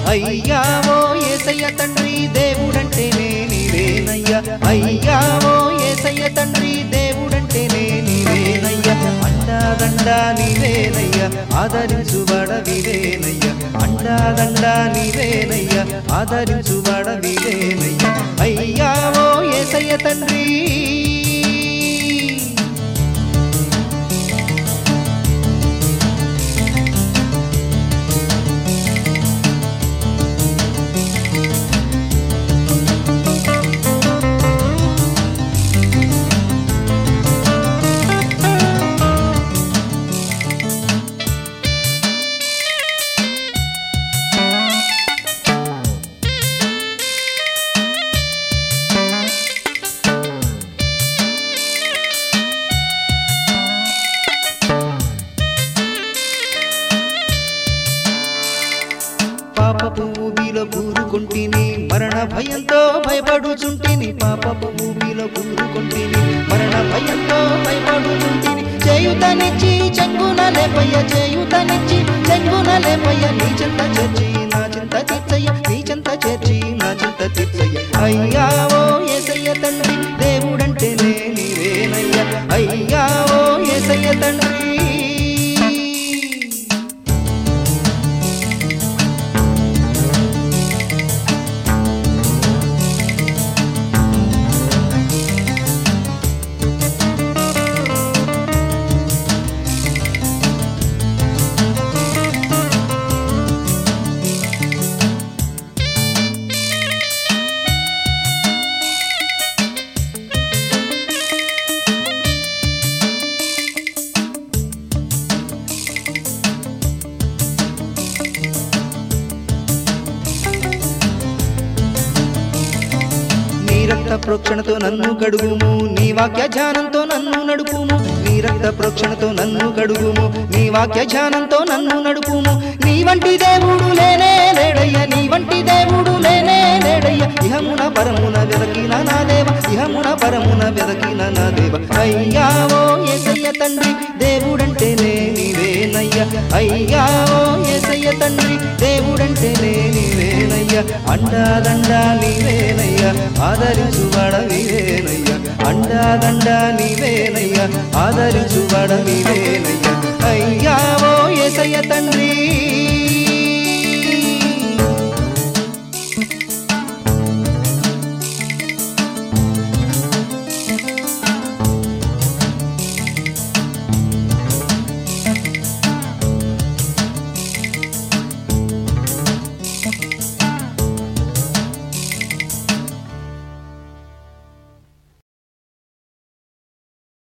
అయ్యావో ఏసయ్య తండ్రి దేవుడంటే నీవేనయ్యా అయ్యావో ఏసయ్య తండ్రి దేవుడంటే నీవేనయ్యా అండాదండా నీవేనయ్యా ఆదరించుబడ వివేనయ్యా అండాదండా నీవేనయ్యా ఆదరించుబడ వివేనయ్యా అయ్యావో ఏసయ్య తండ్రి పాపపు ఊబిలో కూరుకుంటిని మరణ భయంతో భయపడుచుంటిని పాపపు ఊబిలో కూరుకుంటిని మరణ భయంతో భయపడుచుంటిని చేయుతనిచ్చి చెంగున లేపయ్య చేయుతనిచ్చి చెంగున లేపయ్య నీ చింత చేర్చి నా చింత తీర్చయ్య నీ చింత చేర్చి నా చింత తీర్చయ్య అయ్యావో ఏసయ్య తండ్రి దేవుడంటే నీవేనయ్య అయ్యావో ఏసయ్య తండ్రి నీ రక్త ప్రోక్షణతో నన్ను కడుగుము నీ వాక్య ధ్యానంతో నన్ను నడుపుము నీ రక్త ప్రోక్షణతో నన్ను కడుగుము నీ వాక్య ధ్యానంతో నన్ను నడుపుము నీ వంటి దేవుడు లేనే లేడయ్య నీ వంటి దేవుడు లేనే లేడయ్య ఇహమున పరమున వెదకిన నా దేవ ఇహమున పరమున వెదకిన నా దేవ అయ్యావో ఏసయ్య తండ్రి దేవుడంటే నీవేనయ్య అయ్యావో ఏసయ్య తండ్రి దేవుడంటే నీవేనయ్య అండాదండా నీవేనయ్య ఆదరించుబడ నీవేనయ్య అండాదండా నీవేనయ్య ఆదరించుబడ నీవేనయ్య అయ్యావో ఏసయ్య తండ్రి